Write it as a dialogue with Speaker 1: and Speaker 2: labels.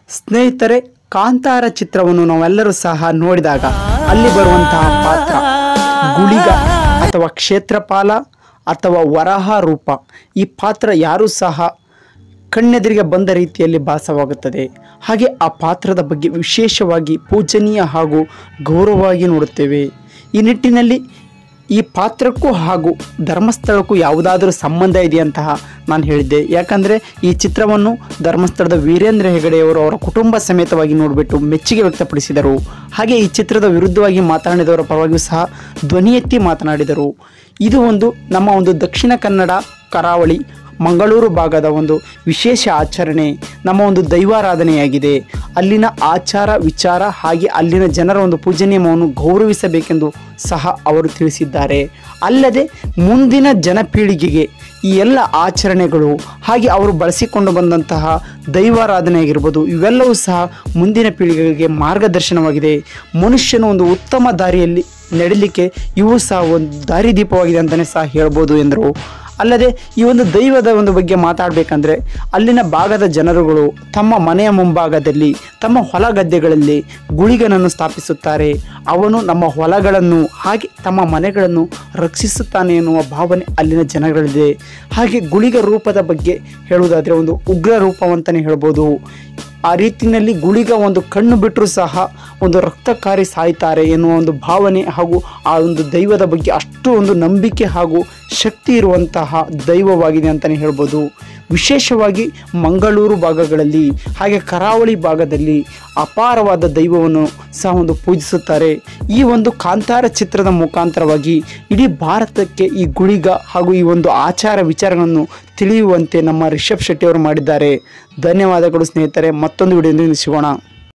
Speaker 1: ಸ್ನೇಹಿತರೆ ಕಾಂತಾರ ಚಿತ್ರವನ್ನು ನಾವೆಲ್ಲರೂ ಸಹ ನೋಡಿದಾಗ ಅಲ್ಲಿ ಬರುವಂತಹ ಪಾತ್ರ ಗುಳಿಗ ಅಥವಾ ಕ್ಷೇತ್ರಪಾಲ ಅಥವಾ ವರಾಹ ರೂಪ ಈ ಪಾತ್ರ ಯಾರೂ ಸಹ ಕಣ್ಣೆದುರಿಗೆ ಬಂದ ರೀತಿಯಲ್ಲಿ ಭಾಸವಾಗುತ್ತದೆ ಹಾಗೆ ಆ ಪಾತ್ರದ ಬಗ್ಗೆ ವಿಶೇಷವಾಗಿ ಪೂಜನೀಯ ಹಾಗೂ ಗೌರವವಾಗಿ ನೋಡುತ್ತೇವೆ ಈ ನಿಟ್ಟಿನಲ್ಲಿ ಈ ಪಾತ್ರಕ್ಕೂ ಹಾಗೂ ಧರ್ಮಸ್ಥಳಕ್ಕೂ ಯಾವುದಾದರೂ ಸಂಬಂಧ ಇದೆಯಂತಹ ನಾನು ಹೇಳಿದ್ದೆ ಯಾಕಂದರೆ ಈ ಚಿತ್ರವನ್ನು ಧರ್ಮಸ್ಥಳದ ವೀರೇಂದ್ರ ಹೆಗಡೆಯವರು ಅವರ ಕುಟುಂಬ ಸಮೇತವಾಗಿ ನೋಡಿಬಿಟ್ಟು ಮೆಚ್ಚುಗೆ ವ್ಯಕ್ತಪಡಿಸಿದರು ಹಾಗೆ ಈ ಚಿತ್ರದ ವಿರುದ್ಧವಾಗಿ ಮಾತನಾಡಿದವರ ಪರವಾಗಿಯೂ ಸಹ ಧ್ವನಿ ಎತ್ತಿ ಮಾತನಾಡಿದರು ಇದು ಒಂದು ನಮ್ಮ ಒಂದು ದಕ್ಷಿಣ ಕನ್ನಡ ಕರಾವಳಿ ಮಂಗಳೂರು ಭಾಗದ ಒಂದು ವಿಶೇಷ ಆಚರಣೆ ನಮ್ಮ ಒಂದು ದೈವಾರಾಧನೆಯಾಗಿದೆ ಅಲ್ಲಿನ ಆಚಾರ ವಿಚಾರ ಹಾಗೆ ಅಲ್ಲಿನ ಜನರ ಒಂದು ಪೂಜನೀಯವನ್ನು ಗೌರವಿಸಬೇಕೆಂದು ಸಹ ಅವರು ತಿಳಿಸಿದ್ದಾರೆ ಅಲ್ಲದೆ ಮುಂದಿನ ಜನಪೀಳಿಗೆಗೆ ಈ ಎಲ್ಲ ಆಚರಣೆಗಳು ಹಾಗೆ ಅವರು ಬಳಸಿಕೊಂಡು ಬಂದಂತಹ ದೈವಾರಾಧನೆ ಆಗಿರ್ಬೋದು ಇವೆಲ್ಲವೂ ಸಹ ಮುಂದಿನ ಪೀಳಿಗೆಗೆ ಮಾರ್ಗದರ್ಶನವಾಗಿದೆ ಮನುಷ್ಯನು ಒಂದು ಉತ್ತಮ ದಾರಿಯಲ್ಲಿ ನಡಿಲಿಕ್ಕೆ ಇವು ಸಹ ಒಂದು ದಾರಿದೀಪವಾಗಿದೆ ಅಂತಲೇ ಸಹ ಹೇಳ್ಬೋದು ಎಂದರು ಅಲ್ಲದೆ ಈ ಒಂದು ದೈವದ ಒಂದು ಬಗ್ಗೆ ಮಾತಾಡಬೇಕಂದ್ರೆ ಅಲ್ಲಿನ ಭಾಗದ ಜನರುಗಳು ತಮ್ಮ ಮನೆಯ ಮುಂಭಾಗದಲ್ಲಿ ತಮ್ಮ ಹೊಲ ಗದ್ದೆಗಳಲ್ಲಿ ಗುಳಿಗನನ್ನು ಸ್ಥಾಪಿಸುತ್ತಾರೆ ಅವನು ನಮ್ಮ ಹೊಲಗಳನ್ನು ಹಾಗೆ ತಮ್ಮ ಮನೆಗಳನ್ನು ರಕ್ಷಿಸುತ್ತಾನೆ ಎನ್ನುವ ಭಾವನೆ ಅಲ್ಲಿನ ಜನಗಳಿದೆ ಹಾಗೆ ಗುಳಿಗ ರೂಪದ ಬಗ್ಗೆ ಹೇಳುವುದಾದರೆ ಒಂದು ಉಗ್ರ ರೂಪವಂತಲೇ ಹೇಳ್ಬೋದು ಆ ರೀತಿಯಲ್ಲಿ ಗುಳಿಗ ಒಂದು ಕಣ್ಣು ಬಿಟ್ಟರೂ ಸಹ ಒಂದು ರಕ್ತಕಾರಿ ಸಾಯ್ತಾರೆ ಎನ್ನುವ ಒಂದು ಭಾವನೆ ಹಾಗೂ ಆ ಒಂದು ದೈವದ ಬಗ್ಗೆ ಅಷ್ಟು ಒಂದು ನಂಬಿಕೆ ಹಾಗೂ ಶಕ್ತಿ ಇರುವಂತಹ ದೈವವಾಗಿದೆ ಅಂತಲೇ ಹೇಳ್ಬೋದು ವಿಶೇಷವಾಗಿ ಮಂಗಳೂರು ಭಾಗಗಳಲ್ಲಿ ಹಾಗೆ ಕರಾವಳಿ ಭಾಗದಲ್ಲಿ ಅಪಾರವಾದ ದೈವವನ್ನು ಸಹ ಒಂದು ಪೂಜಿಸುತ್ತಾರೆ ಈ ಒಂದು ಕಾಂತಾರ ಚಿತ್ರದ ಮುಖಾಂತರವಾಗಿ ಇಡೀ ಭಾರತಕ್ಕೆ ಈ ಗುಳಿಗ ಹಾಗೂ ಈ ಒಂದು ಆಚಾರ ವಿಚಾರಗಳನ್ನು ತಿಳಿಯುವಂತೆ ನಮ್ಮ ರಿಷಬ್ ಶೆಟ್ಟಿ ಅವರು ಮಾಡಿದ್ದಾರೆ ಧನ್ಯವಾದಗಳು ಸ್ನೇಹಿತರೆ ಮತ್ತೊಂದು ವಿಡಿಯೋದಿಂದ ಸಿಗೋಣ